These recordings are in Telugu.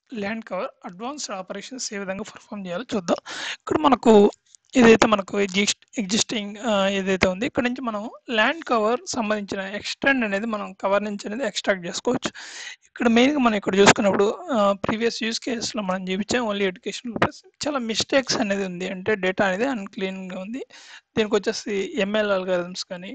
ల్యాండ్ కవర్ అడ్వాన్స్డ్ ఆపరేషన్స్ ఏ విధంగా పర్ఫామ్ చేయాలో చూద్దాం ఇక్కడ మనకు ఏదైతే మనకు ఎగ్జిస్ట్ ఎగ్జిస్టింగ్ ఏదైతే ఉంది ఇక్కడ నుంచి మనం ల్యాండ్ కవర్ సంబంధించిన ఎక్స్టెండ్ అనేది మనం కవర్ నుంచి అనేది ఎక్స్ట్రాక్ట్ చేసుకోవచ్చు ఇక్కడ మెయిన్గా మనం ఇక్కడ చూసుకున్నప్పుడు ప్రీవియస్ యూస్ కేసెస్లో మనం చూపించాం ఓన్లీ ఎడ్యుకేషన్ పర్పస్ చాలా మిస్టేక్స్ అనేది ఉంది అంటే డేటా అనేది అన్క్లీన్గా ఉంది దీనికి వచ్చేసి ఎంఎల్ అల్గారిథమ్స్ కానీ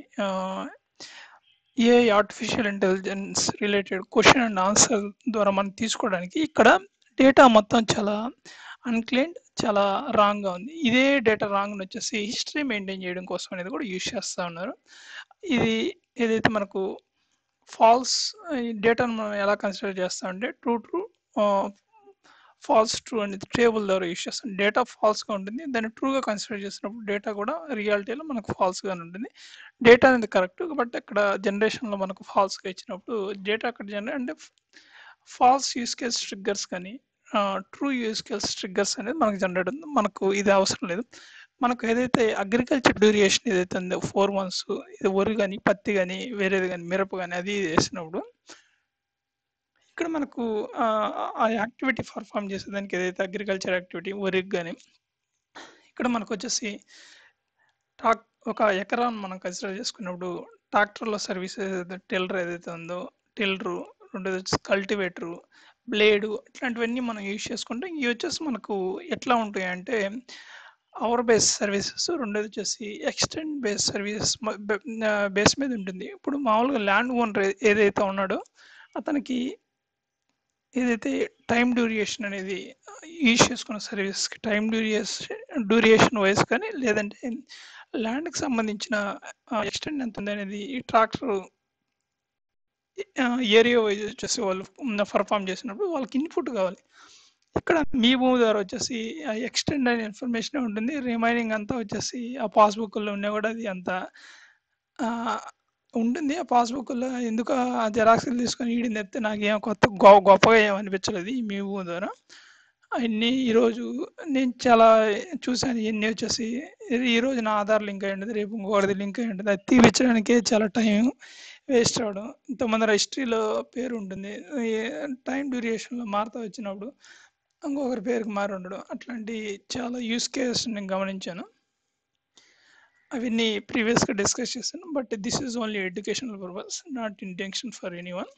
ఏ artificial intelligence related question and answer ద్వారా మనం తీసుకోవడానికి ఇక్కడ డేటా మొత్తం చాలా అన్క్లెయిన్డ్ చాలా రాంగ్గా ఉంది ఇదే డేటా రాంగ్ వచ్చేసి హిస్టరీ మెయింటైన్ చేయడం కోసం అనేది కూడా యూజ్ చేస్తూ ఉన్నారు ఇది ఏదైతే మనకు ఫాల్స్ డేటాను మనం ఎలా కన్సిడర్ చేస్తామంటే ట్రూ ట్రూ ఫాల్స్ ట్రూ అనేది టేబుల్ ద్వారా యూజ్ చేస్తాం డేటా ఫాల్స్గా ఉంటుంది దాన్ని ట్రూగా కన్సిడర్ చేసినప్పుడు డేటా కూడా రియాలిటీలో మనకు ఫాల్స్గా ఉంటుంది డేటా అనేది కరెక్ట్ బట్ అక్కడ జనరేషన్లో మనకు ఫాల్స్గా ఇచ్చినప్పుడు డేటా అక్కడ జనరేట్ అంటే ఫాల్స్ యూస్ కేస్ ట్రిగ్గర్స్ కానీ ట్రూ యూస్ కేస్ ట్రిగ్గర్స్ అనేది మనకు జనరేట్ ఉంది మనకు ఇది అవసరం లేదు మనకు ఏదైతే అగ్రికల్చర్ డ్యూరియేషన్ ఏదైతే ఉందో ఫోర్ మంత్స్ ఇది వరి కానీ పత్తి కానీ వేరేది కానీ మిరప కానీ అది వేసినప్పుడు ఇక్కడ మనకు ఆ యాక్టివిటీ పర్ఫామ్ చేసేదానికి ఏదైతే అగ్రికల్చర్ యాక్టివిటీ వరికి కానీ ఇక్కడ మనకు వచ్చేసి ట్రాక్ ఒక ఎకరాన్ని మనం కన్సిడర్ చేసుకున్నప్పుడు ట్రాక్టర్లో సర్వీస్ ఏదైతే టిల్లర్ ఏదైతే ఉందో టిల్లరు రెండోది వచ్చేసి కల్టివేటరు బ్లేడు ఇట్లాంటివన్నీ మనం యూజ్ చేసుకుంటే ఇవి వచ్చేసి మనకు ఎట్లా ఉంటాయి అంటే అవర్ బేస్ సర్వీసెస్ రెండోది వచ్చేసి ఎక్స్టెండ్ బేస్ సర్వీసెస్ బేస్ మీద ఉంటుంది ఇప్పుడు మామూలుగా ల్యాండ్ ఓనర్ ఏదైతే ఉన్నాడో అతనికి ఏదైతే టైం డ్యూరియేషన్ అనేది యూజ్ చేసుకున్న సర్వీస్కి టైం డ్యూరియేషన్ డ్యూరియేషన్ వైజ్ కానీ లేదంటే ల్యాండ్కి సంబంధించిన ఎక్స్టెండ్ ఎంత ఉంది అనేది ఈ ట్రాక్టర్ ఏరియా వైజ్ వచ్చేసి వాళ్ళు పర్ఫామ్ చేసినప్పుడు వాళ్ళకి ఇన్పుట్ కావాలి ఇక్కడ మీ భూమి ద్వారా వచ్చేసి ఎక్స్టెండ్ అనే ఇన్ఫర్మేషన్ ఉంటుంది రిమైనింగ్ అంతా వచ్చేసి ఆ పాస్బుక్లో ఉన్నా కూడా అది అంత ఉంటుంది ఆ పాస్బుక్లో ఎందుకు ఆ జెరాక్స్లు తీసుకొని ఈడిని తెస్తే నాకేం కొత్త గొప్పగా ఏమనిపించలేదు ఈ మీ భూమి ద్వారా అవన్నీ ఈరోజు నేను చాలా చూశాను ఇవన్నీ వచ్చేసి ఈరోజు నా ఆధార్ లింక్ అయి ఉంటుంది రేపు ఇంకోటిది లింక్ అయి ఉంటుంది అది తీపించడానికే చాలా టైం వేస్ట్ అవ్వడం ఇంతమంది హిస్టరీలో పేరు ఉంటుంది టైం డ్యూరియేషన్లో మారుతూ వచ్చినప్పుడు ఇంకొకరి పేరుకి మారి ఉండడం అట్లాంటి చాలా యూస్ కేసెస్ నేను గమనించాను అవన్నీ ప్రీవియస్గా డిస్కస్ చేశాను but this is only educational purpose not intention for any one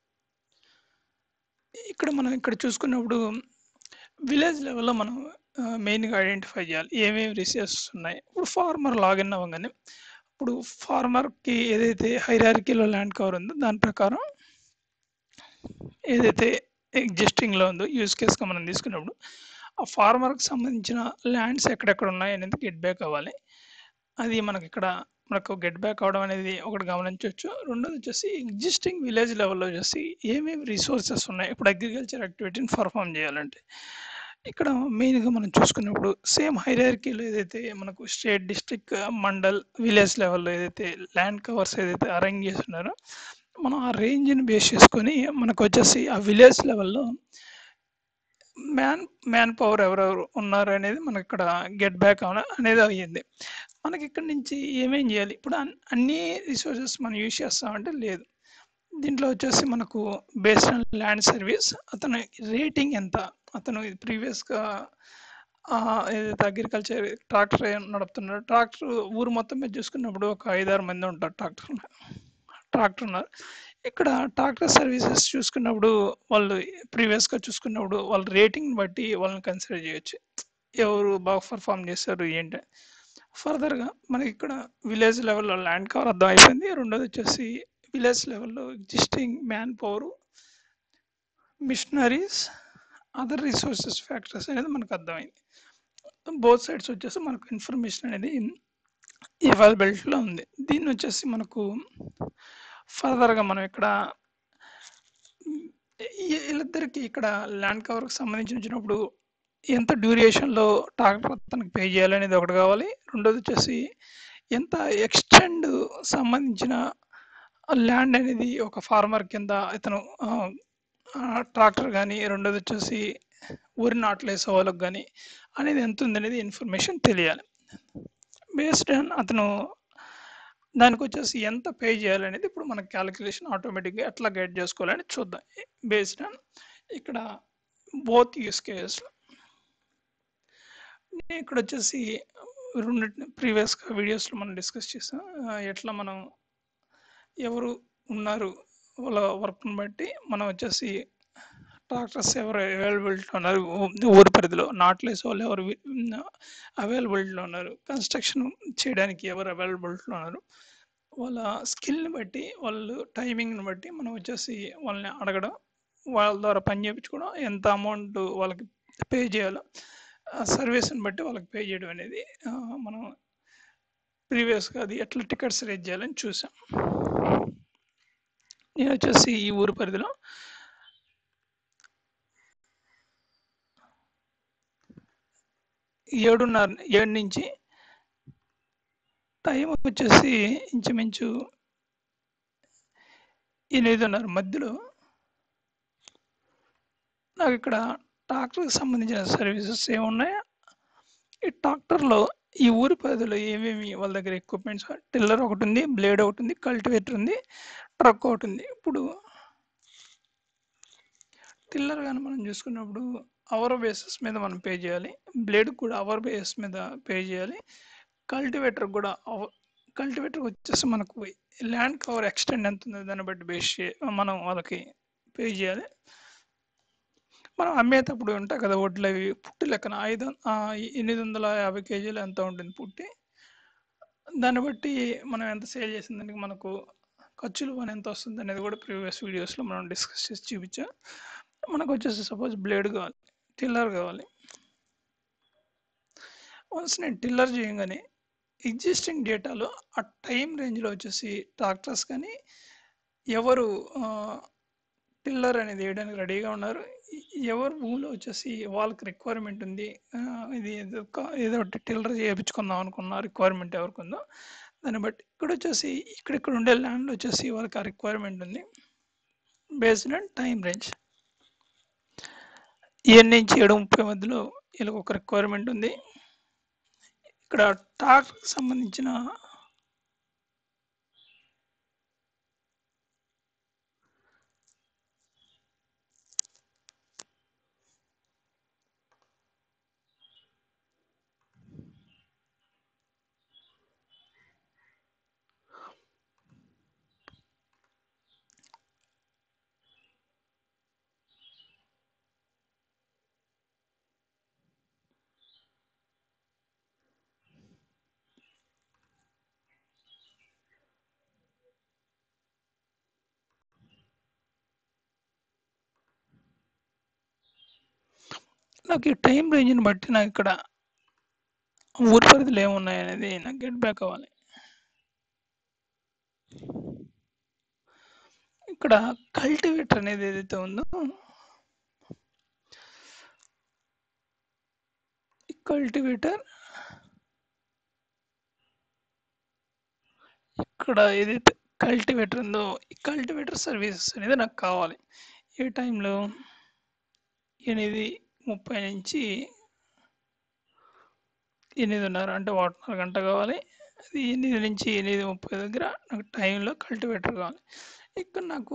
ఇక్కడ మనం ఇక్కడ చూసుకున్నప్పుడు విలేజ్ లెవెల్లో మనం మెయిన్గా ఐడెంటిఫై చేయాలి ఏమేమి రిసోర్సెస్ ఉన్నాయి ఇప్పుడు ఫార్మర్ లాగిన్ అవ్వగానే ఇప్పుడు ఫార్మర్కి ఏదైతే హైరారికీలో ల్యాండ్ కవర్ ఉందో దాని ప్రకారం ఏదైతే ఎగ్జిస్టింగ్లో ఉందో యూజ్ కేస్గా మనం తీసుకున్నప్పుడు ఆ ఫార్మర్కి సంబంధించిన ల్యాండ్స్ ఎక్కడెక్కడ ఉన్నాయి అనేది గెట్ బ్యాక్ అవ్వాలి అది మనకి ఇక్కడ మనకు గెట్ బ్యాక్ అవడం అనేది ఒకటి గమనించవచ్చు రెండోది వచ్చేసి ఎగ్జిస్టింగ్ విలేజ్ లెవెల్లో వచ్చేసి ఏమేమి రిసోర్సెస్ ఉన్నాయి ఇప్పుడు అగ్రికల్చర్ యాక్టివిటీని పర్ఫామ్ చేయాలంటే ఇక్కడ మెయిన్గా మనం చూసుకున్నప్పుడు సేమ్ హైరార్కీలో ఏదైతే మనకు స్టేట్ డిస్ట్రిక్ట్ మండల్ విలేజ్ లెవెల్లో ఏదైతే ల్యాండ్ కవర్స్ ఏదైతే అరేంజ్ చేస్తున్నారో మనం ఆ రేంజ్ని బేస్ చేసుకొని మనకు వచ్చేసి ఆ విలేజ్ లెవెల్లో మ్యాన్ మ్యాన్ పవర్ ఎవరెవరు ఉన్నారు అనేది మనకి ఇక్కడ గెట్ బ్యాక్ అనేది అయ్యింది మనకి ఇక్కడ నుంచి ఏమేం చేయాలి ఇప్పుడు అన్ని రిసోర్సెస్ మనం యూజ్ చేస్తామంటే లేదు దీంట్లో వచ్చేసి మనకు బేస్డ్ ఆన్ ల్యాండ్ సర్వీస్ అతను రేటింగ్ ఎంత అతను ప్రీవియస్గా ఏదైతే అగ్రికల్చర్ ట్రాక్టర్ నడుపుతున్నాడు ట్రాక్టర్ ఊరు మొత్తం మీద చూసుకున్నప్పుడు ఒక ఐదారు మంది ఉంటారు ట్రాక్టర్ ట్రాక్టర్ ఉన్నారు ఇక్కడ ట్రాక్టర్ సర్వీసెస్ చూసుకున్నప్పుడు వాళ్ళు ప్రీవియస్గా చూసుకున్నప్పుడు వాళ్ళ రేటింగ్ బట్టి వాళ్ళని కన్సిడర్ చేయొచ్చు ఎవరు బాగా పర్ఫామ్ చేస్తారు ఏంటి ఫర్దర్గా మనకి ఇక్కడ విలేజ్ లెవెల్లో ల్యాండ్ కవర్ అర్థం అయిపోయింది రెండోది వచ్చేసి విలేజ్ లెవెల్లో existing man power machineries other resources factors అనేది మనకు అర్థమైంది బోత్ సైడ్స్ వచ్చేసి మనకు ఇన్ఫర్మేషన్ అనేది అవైలబిలిటీలో ఉంది దీన్ని వచ్చేసి మనకు ఫర్దర్గా మనం ఇక్కడ వీళ్ళిద్దరికి ఇక్కడ ల్యాండ్ కవర్కి సంబంధించి వచ్చినప్పుడు ఎంత డ్యూరేషన్లో ట్రాక్టర్ తనకు పే చేయాలనేది ఒకటి కావాలి రెండోది వచ్చేసి ఎంత ఎక్స్టెండ్ సంబంధించిన ల్యాండ్ అనేది ఒక ఫార్మర్ కింద ఇతను ట్రాక్టర్ కానీ రెండోది వచ్చేసి ఊరి నాట్లు వేసే వాళ్ళకి కానీ అనేది ఎంత ఉందనేది ఇన్ఫర్మేషన్ తెలియాలి బేస్డ్ ఆన్ అతను దానికి వచ్చేసి ఎంత పే చేయాలనేది ఇప్పుడు మనకి క్యాలిక్యులేషన్ ఆటోమేటిక్గా ఎట్లా గైడ్ చేసుకోవాలని చూద్దాం బేస్డ్ ఆన్ ఇక్కడ బోత్ యూస్ కేసెస్ ఇక్కడ వచ్చేసి రెండు ప్రీవియస్గా వీడియోస్లో మనం డిస్కస్ చేసాం ఆ, ఎట్లా మనం ఎవరు ఉన్నారు వాళ్ళ వర్క్ని బట్టి మనం వచ్చేసి ట్రాక్టర్స్ ఎవరు అవైలబిలిటీలో ఉన్నారు ఊ- ఊరి పరిధిలో నాట్లేసి వాళ్ళు ఎవరు అవైలబిలిటీలో ఉన్నారు కన్స్ట్రక్షన్ చేయడానికి ఎవరు అవైలబిలిటీలో ఉన్నారు వాళ్ళ స్కిల్ని బట్టి వాళ్ళు టైమింగ్ని బట్టి మనం వచ్చేసి వాళ్ళని అడగడం వాళ్ళ ద్వారా పని చేయించుకోవడం ఎంత అమౌంట్ వాళ్ళకి పే చేయాలో సర్వీస్ని బట్టి వాళ్ళకి పే చేయడం అనేది ఆ, మనం ప్రీవియస్గా అది ఎట్లా టికెట్స్ రేట్ చేయాలని చూసాం నేను వచ్చేసి ఈ ఊరు పరిధిలో ఏడున్నర ఏడు నుంచి టైం వచ్చేసి ఇంచుమించు ఎనిమిదిన్నర మధ్యలో నాకు ఇక్కడ ట్రాక్టర్కి సంబంధించిన సర్వీసెస్ ఏమున్నాయో ఈ ట్రాక్టర్లో ఈ ఊరి పరిధిలో ఏమేమి వాళ్ళ దగ్గర ఎక్విప్మెంట్స్ టిల్లర్ ఒకటి ఉంది బ్లేడ్ ఒకటి ఉంది కల్టివేటర్ ఉంది ట్రక్ ఒకటి ఉంది ఇప్పుడు టిల్లర్ కానీ మనం చూసుకున్నప్పుడు అవర్ బేసిస్ మీద మనం పే చేయాలి బ్లేడ్ కూడా అవర్ బేసిస్ మీద పే చేయాలి కల్టివేటర్ కూడా కల్టివేటర్ వచ్చేసి మనకు ల్యాండ్ కవర్ ఎక్స్టెండ్ ఎంత ఉందో దాన్ని బట్టి బేస్ చే మనం వాళ్ళకి పే చేయాలి మనం అమ్మేటప్పుడు ఉంటాయి కదా వడ్లు అవి పుట్టి లెక్కన ఐదు ఆ, ఎనిమిది వందల యాభై కేజీలు ఎంత ఉంటుంది పుట్టి దాన్ని బట్టి మనం ఎంత సేల్ చేసిన దానికి మనకు ఖర్చులు పని ఎంత వస్తుంది అనేది కూడా ప్రీవియస్ వీడియోస్లో మనం డిస్కస్ చేసి చూపించాం మనకు వచ్చేసి సపోజ్ బ్లేడ్ కావాలి టిల్లర్ కావాలి వన్స్ నేను టిల్లర్ చేయగానే ఎగ్జిస్టింగ్ డేటాలో ఆ టైం రేంజ్లో వచ్చేసి ట్రాక్టర్స్ కానీ ఎవరు టిల్లర్ అనేది వేయడానికి రెడీగా ఉన్నారు ఎ- ఎవరు భూమిలో వచ్చేసి వాళ్ళకి రిక్వైర్మెంట్ ఉంది ఆ, ఇది ఏదో ఒక- ఏదో ఒకటి టిల్లర్ చేయించుకుందాం అనుకున్న రిక్వైర్మెంట్ ఎవరికి ఉందో దాన్ని బట్టి ఇక్కడ వచ్చేసి ఇక్కడ ఇక్కడ ఉండే ల్యాండ్ వచ్చేసి వాళ్ళకి ఆ రిక్వైర్మెంట్ ఉంది బేస్డ్ ఆన్ టైం రేంజ్ ఏడు నుంచి ఏడు ముప్పై మధ్యలో వీళ్ళకి ఒక రిక్వైర్మెంట్ ఉంది ఇక్కడ ట్రాక్టర్కి సంబంధించిన నాకు ఈ టైం రేంజ్ని బట్టి నాకు ఇక్కడ ఊరి పరిధిలో ఏమున్నాయి అనేది నాకు గెట్ బ్యాక్ అవ్వాలి ఇక్కడ కల్టివేటర్ అనేది ఏదైతే ఉందో ఈ కల్టివేటర్ ఇక్కడ ఏదైతే కల్టివేటర్ ఉందో ఈ కల్టివేటర్ సర్వీసెస్ అనేది నాకు కావాలి ఏ టైంలో ఎనిమిది ముప్పై నుంచి ఎనిమిదిన్నర అంటే ఒకటిన్నర గంట కావాలి అది ఎనిమిది నుంచి ఎనిమిది ముప్పై దగ్గర నాకు టైంలో కల్టివేటర్ కావాలి ఇక్కడ నాకు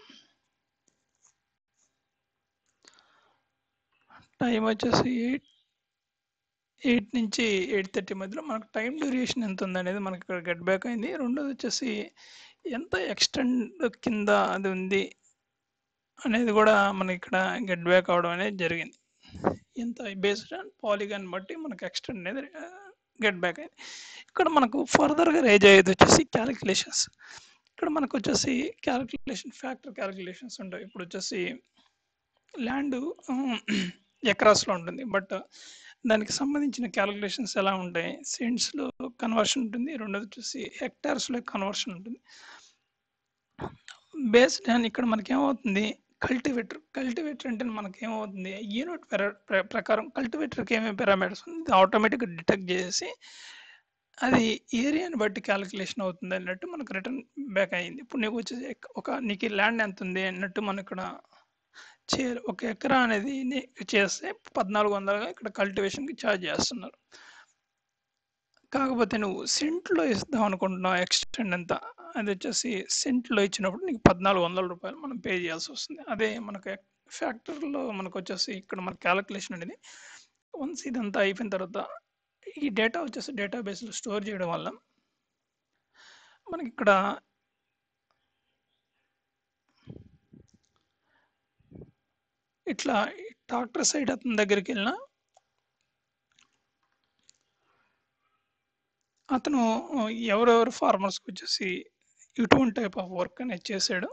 టైం వచ్చేసి ఎయిట్ ఎయిట్ నుంచి ఎయిట్ థర్టీ మధ్యలో మనకు టైం డ్యూరేషన్ ఎంత ఉంది అనేది మనకి ఇక్కడ గెట్ బ్యాక్ అయింది రెండోది వచ్చేసి ఎంత ఎక్స్టెండ్ కింద అది ఉంది అనేది కూడా మనకి ఇక్కడ గెట్ బ్యాక్ అవడం అనేది జరిగింది ఎంత బేస్డ్ ఆన్ పాలిగాన్ బట్టి మనకు ఎక్స్టెండ్ అనేది గెట్ బ్యాక్ అయింది ఇక్కడ మనకు ఫర్దర్గా రేజ్ అయ్యేది వచ్చేసి క్యాలిక్యులేషన్స్ ఇక్కడ మనకు వచ్చేసి క్యాలిక్యులేషన్ ఫ్యాక్టర్ క్యాలిక్యులేషన్స్ ఉంటాయి ఇప్పుడు వచ్చేసి ల్యాండ్ ఎకరాస్లో ఉంటుంది బట్ దానికి సంబంధించిన క్యాలిక్యులేషన్స్ ఎలా ఉంటాయి సెంట్స్లో కన్వర్షన్ ఉంటుంది రెండోది వచ్చేసి హెక్టార్స్లో కన్వర్షన్ ఉంటుంది బేస్డ్ ఆన్ ఇక్కడ మనకి ఏమవుతుంది కల్టివేటర్ కల్టివేటర్ అంటే మనకి ఏమవుతుంది యూనిట్ ప్రకారం కల్టివేటర్కి ఏమేమి పారామీటర్స్ ఉంది ఆటోమేటిక్గా డిటెక్ట్ చేసి అది ఏరియాని బట్టి క్యాలిక్యులేషన్ అవుతుంది అన్నట్టు మనకు రిటర్న్ బ్యాక్ అయ్యింది ఇప్పుడు నీకు వచ్చేసి ఎక్- ఒక నీకు ల్యాండ్ ఎంత ఉంది అన్నట్టు మన ఇక్కడ చే ఒక ఎకరా అనేది నీ- చేస్తే పద్నాలుగు వందలుగా ఇక్కడ కల్టివేషన్కి ఛార్జ్ చేస్తున్నారు కాకపోతే నువ్వు సెంట్లో ఇస్తాం అనుకుంటున్నావు ఎక్స్టెండ్ ఎంత అది వచ్చేసి సెంట్లో ఇచ్చినప్పుడు నీకు పద్నాలుగు వందల రూపాయలు మనం పే చేయాల్సి వస్తుంది అదే మనకు ఫ్యాక్టర్‌లో మనకొచ్చేసి ఇక్కడ మన కాలిక్యులేషన్ అనేది వన్స్ ఇదంతా అయిపోయిన తర్వాత ఈ డేటా వచ్చేసి డేటాబేస్‌లో స్టోర్ చేయడం వల్ల మనకిక్కడ ఇట్లా ట్రాక్టర్ సైడ్ అతని దగ్గరికెళ్ళినా అతను ఎవరెవరు ఫార్మర్స్‌కొచ్చేసి ఎటువంటి టైప్ ఆఫ్ వర్క్ అనేది చేశాడు.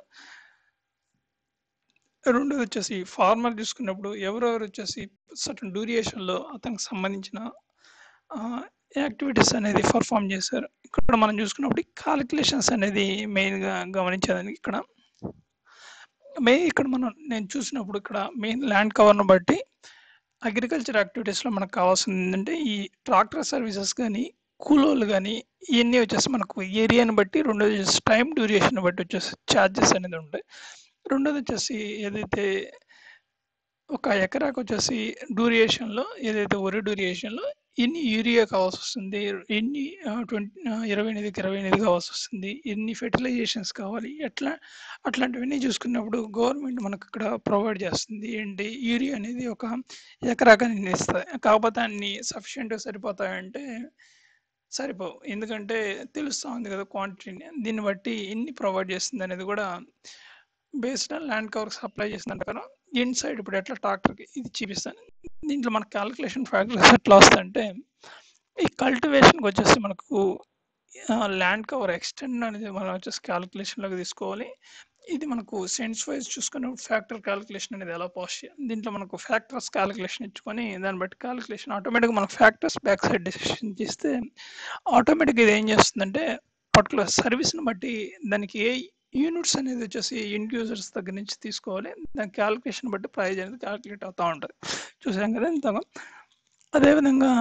రెండోదొచ్చేసి ఫార్మర్ చూసుకున్నప్పుడు ఎవరెవరు వచ్చేసి సర్టెన్ డ్యూరేషన్‌లో అతనికి సంబంధించిన ఆహ్, యాక్టివిటీస్ అనేది పర్ఫార్మ్ చేశారు. ఇక్కడ మనం చూసుకున్నప్పుడు కాలిక్యులేషన్స్ అనేది మెయిన్‌గా గమనించేదానికి ఇక్కడ మెయిన్ ఇక్కడ మనం నేను చూసినప్పుడు ఇక్కడ మెయిన్ ల్యాండ్ కవర్‌ని బట్టి అగ్రికల్చర్ యాక్టివిటీస్‌లో మనకు కావాల్సింది ఏందంటే ఈ ట్రాక్టర్ సర్వీసెస్ గానీ, కూలోళ్ళు గానీ ఇయన్నీ వచ్చేసి మనకు ఏరియాని బట్టి రెండోది వచ్చేసి టైమ్ డ్యూరేషన్‌ని బట్టి వచ్చేసి చార్జెస్ అనేది ఉంటాయి. రెండోదొచ్చేసి ఏదైతే ఒక ఎకరాకొచ్చేసి డ్యూరేషన్‌లో ఏదైతే వరి డ్యూరేషన్‌లో ఎన్ని యూరియా కావాల్సొస్తుంది, ఎన్ని ఆహ్, ట్వెంట్ ఆహ్, 28కి 28 కావాల్సొస్తుంది, ఎన్ని ఫెర్టిలైజేషన్స్ కావాలి, ఎట్లా అట్లాంటివన్నీ చూసుకున్నప్పుడు గవర్నమెంట్ మనకిక్కడ ప్రొవైడ్ చేస్తుంది. ఏంటి యూరియా అనేది ఒక ఎకరాకని ఇస్తది. కాకపోతే అన్ని సఫిషియెంట్‌గా సరిపోతాయంటే సరిపోవు. ఎందుకంటే తెలుస్తా ఉంది కదా క్వాంటిటీని. దీన్ని బట్టి ఎన్ని ప్రొవైడ్ చేస్తుందనేది కూడా బేస్డ్ ఆన్ ల్యాండ్ కవర్‌కి సప్లై చేసిన ప్రకారం ఇన్‌సైడ్ ఇప్పుడు ఎట్లా ట్రాక్టర్‌కి ఇది చూపిస్తాను. దీంట్లో మనకు కాలిక్యులేషన్ ఫ్యాక్టర్స్ ఎట్లా వస్తాయంటే ఈ కల్టివేషన్‌కొచ్చేసి మనకు ఆహ్, ల్యాండ్ కవర్ ఎక్స్టెండ్ అనేది మనం వచ్చేసి కాలిక్యులేషన్‌లోకి తీసుకోవాలి. ఇది మనకు సెన్స్ వైస్ చూసుకున్నప్పుడు ఫ్యాక్టర్ కాలిక్యులేషన్ అనేది ఎలా పాస్ చేయాలి. దీంట్లో మనకు ఫ్యాక్టర్స్ కాలిక్యులేషన్ ఇచ్చుకొని దాన్ని బట్టి కాలిక్యులేషన్ ఆటోమేటిక్‌గా మనకు ఫ్యాక్టర్స్ బ్యాక్ సైడ్ డెసిషన్ చేస్తే ఆటోమేటిక్‌గా ఇది ఏం చేస్తుందంటే పర్టిక్యులర్ సర్వీస్‌ని బట్టి దానికి ఏ యూనిట్స్ అనేది వచ్చేసి ఎండ్ యూజర్స్ దగ్గర నుంచి తీసుకోవాలి. దాని కాలిక్యులేషన్ బట్టి ప్రైస్ అనేది కాలిక్యులేట్ అవుతా ఉంటది. చూసాం కదా ఇంతగా. అదేవిధంగా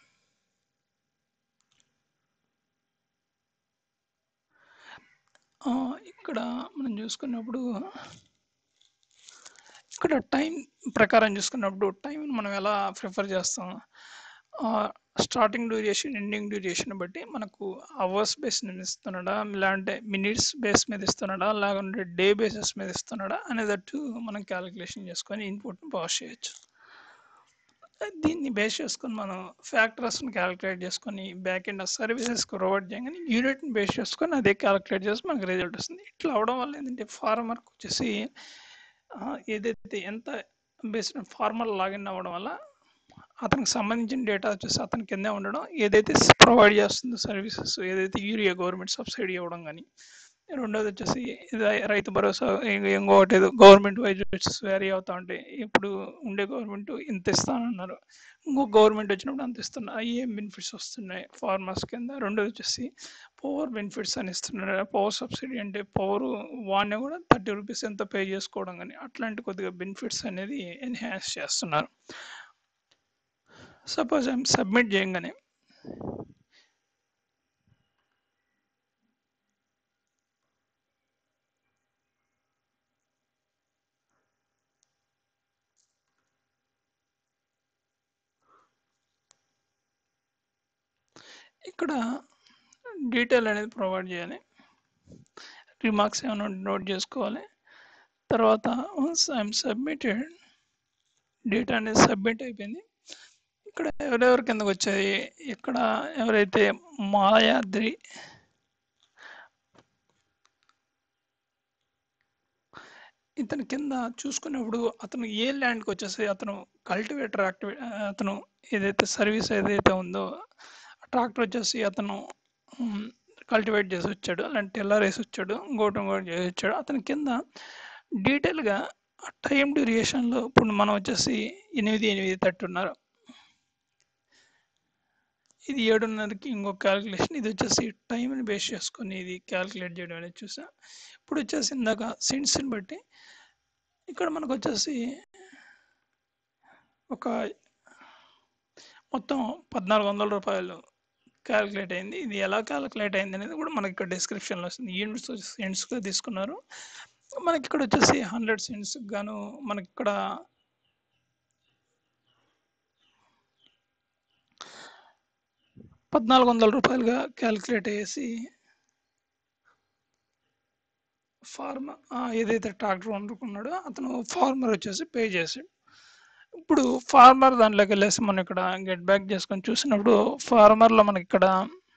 ఆహ్, ఇక్కడ మనం చూసుకున్నప్పుడు ఇక్కడ టైం ప్రకారం చూసుకున్నప్పుడు టైంని మనం ఎలా ప్రిఫర్ చేస్తాం? ఆహ్, స్టార్టింగ్ డ్యూరేషన్, ఎండింగ్ డ్యూరేషన్ బట్టి మనకు అవర్స్ బేస్ మీద ఇస్తున్నాడా? లేదంటే మినిట్స్ బేస్ మీద ఇస్తున్నాడా? లేకుంటే డే బేసిస్ మీద ఇస్తున్నాడా? అనేటట్టు మనం కాలిక్యులేషన్ చేసుకొని ఇన్‌పుట్‌ని పాస్ చేయొచ్చు. దీన్ని బేస్ చేసుకొని మనం ఫ్యాక్టర్స్‌ని కాలిక్యులేట్ చేసుకొని బ్యాక్ ఎండ్ సర్వీసెస్‌కి ప్రొవైడ్ చేయంగానే యూనిట్‌ని బేస్ చేసుకొని అదే కాలిక్యులేట్ చేసి మనకు రిజల్ట్ వస్తుంది. ఇట్లా అవ్వడం వల్ల ఏందంటే ఫార్మర్‌కొచ్చేసి ఆహ్, ఏదైతే ఎంత బేస్డ్ ఆన్ ఫార్మర్ లాగిన్ అవ్వడం వల్ల అతనికి సంబంధించిన డేటా వచ్చేసి అతని కిందే ఉండడం. ఏదైతే స్ ప్రొవైడ్ చేస్తుందో సర్వీసెస్ ఏదైతే యూరియా గవర్నమెంట్ సబ్సిడీ ఇవ్వడం గానీ, రెండోదొచ్చేసి ఇది రైతు భరోసా ఇం ఇంకొకటి ఏదో గవర్నమెంట్ వైస్ వచ్చేసి వేరీ అవుతా ఉంటాయి. ఇప్పుడు ఉండే గవర్నమెంట్ ఇంత ఇస్తానన్నారు. ఇంకో గవర్నమెంట్ వచ్చినప్పుడు అంత ఇస్తున్నారు. అయి ఏం బెనిఫిట్స్ వస్తున్నాయి ఫార్మర్స్ కింద. రెండోదొచ్చేసి పవర్ బెనిఫిట్స్ అని ఇస్తున్నారు. పవర్ సబ్సిడీ అంటే పవరు వాడినా కూడా 30 రూపీస్ ఎంతో పే చేసుకోవడం గానీ, అట్లాంటి కొద్దిగా బెనిఫిట్స్ అనేది ఎన్‌హాన్స్ చేస్తున్నారు. సపోజ్ ఐయామ్ సబ్మిట్ చేయంగానే ఇక్కడ డీటెయిల్ అనేది ప్రొవైడ్ చేయాలి. రిమార్క్స్ ఏమైనా ఉంటే నోట్ చేసుకోవాలి. తర్వాత వన్స్ ఐయామ్ సబ్మిటెడ్ డేటా అనేది సబ్మిట్ అయిపోయింది. ఇక్కడ ఎవరెవరి కిందకొచ్చాయి? ఇక్కడ ఎవరైతే మాయాద్రి ఇతని కింద చూసుకున్నప్పుడు అతను ఏ ల్యాండ్‌కొచ్చేసి అతను కల్టివేటర్ యాక్టివి ఆహ్, అతను ఏదైతే సర్వీస్ ఏదైతే ఉందో ట్రాక్టర్ వచ్చేసి అతను హ్మ్, కల్టివేట్ చేసొచ్చాడు. అలాంటి టిల్లర్ ఏసొచ్చాడు. ఇంకోటి ఇంకోటి చేసొచ్చాడు. అతని కింద డీటెయిల్‌గా టైమ్ డ్యూరేషన్‌లో ఇప్పుడు మనం వచ్చేసి 8, 8:30 ఇది 7:30కి ఇంకొక కాలిక్యులేషన్. ఇదొచ్చేసి టైమ్‌ని బేస్ చేసుకొని ఇది కాలిక్యులేట్ చేయడం అనేది చూసాం. ఇప్పుడొచ్చేసి ఇందాక సెంట్స్‌ని బట్టి ఇక్కడ మనకొచ్చేసి ఒక మొత్తం రూ. 1,400 కాలిక్యులేట్ అయింది. ఇది ఎలా కాలిక్యులేట్ అయిందనేది కూడా మనకి ఇక్కడ డిస్క్రిప్షన్‌లో వస్తుంది. యూనిట్స్ వచ్చేసి సెంట్స్‌గా తీసుకున్నారు. మనకిక్కడ వచ్చేసి 100 సెంట్స్‌కి గాను మనకిక్కడ రూ. 1,400గా కాలిక్యులేట్ అయ్యేసి ఫార్మర్ ఏదైతే ట్రాక్టర్ వండుకున్నాడో అతను ఫార్మర్ వచ్చేసి పే చేసాడు ఇప్పుడు ఫార్మర్ దాంట్లోకి వెళ్ళేసి మనం ఇక్కడ గెట్ బ్యాక్ చేసుకొని చూసినప్పుడు ఫార్మర్లో మనకి ఇక్కడ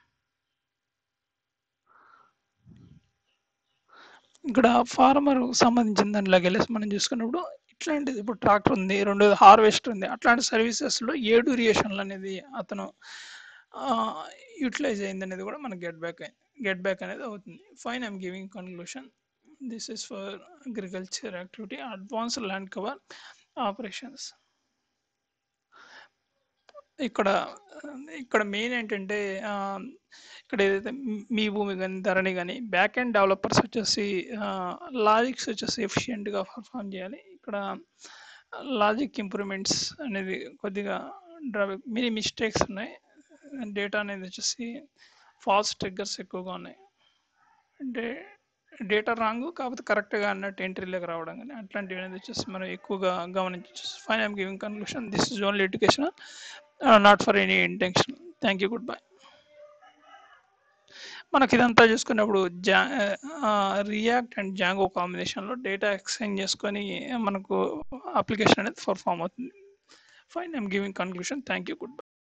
ఇక్కడ ఫార్మర్ సంబంధించిన దాంట్లోకి వెళ్ళేసి మనం చూసుకున్నప్పుడు ఇట్లాంటిది ఇప్పుడు ట్రాక్టర్ ఉంది రెండోది హార్వెస్టర్ ఉంది అట్లాంటి సర్వీసెస్లో ఏ డ్యూరియేషన్లు అనేది అతను యూటిలైజ్ అయింది అనేది కూడా మనకి గెట్ బ్యాక్ అయింది గెట్ బ్యాక్ అనేది అవుతుంది fine I'm giving conclusion this is for agriculture activity advance land cover operations ఇక్కడ ఇక్కడ మెయిన్ ఏంటంటే ఆ, ఇక్కడ ఏదైతే మీ భూమి కానీ ధరణి కానీ బ్యాక్ ఎండ్ డెవలపర్స్ వచ్చేసి లాజిక్స్ వచ్చేసి ఎఫిషియెంట్గా పర్ఫామ్ చేయాలి ఇక్కడ లాజిక్ ఇంప్రూవ్మెంట్స్ అనేది కొద్దిగా డ్రాబ్యాక్ మినీ మిస్టేక్స్ ఉన్నాయి డేటా అనేది వచ్చేసి ఫాల్స్ ట్రిగ్గర్స్ ఎక్కువగా ఉన్నాయి అంటే డేటా రాంగ్ కాకపోతే కరెక్ట్గా అన్నట్టు ఎంట్రీలోకి రావడం కానీ అట్లాంటివి అనేది వచ్చేసి మనం ఎక్కువగా గమనించవచ్చు fine I'm giving conclusion this is only educational not for any intention thank you good bye మనకి ఇదంతా చూసుకున్నప్పుడు జా రియాక్ట్ అండ్ జాంగో కాంబినేషన్లో డేటా ఎక్స్చేంజ్ చేసుకొని మనకు అప్లికేషన్ అనేది పర్ఫామ్ అవుతుంది fine I'm giving conclusion thank you good by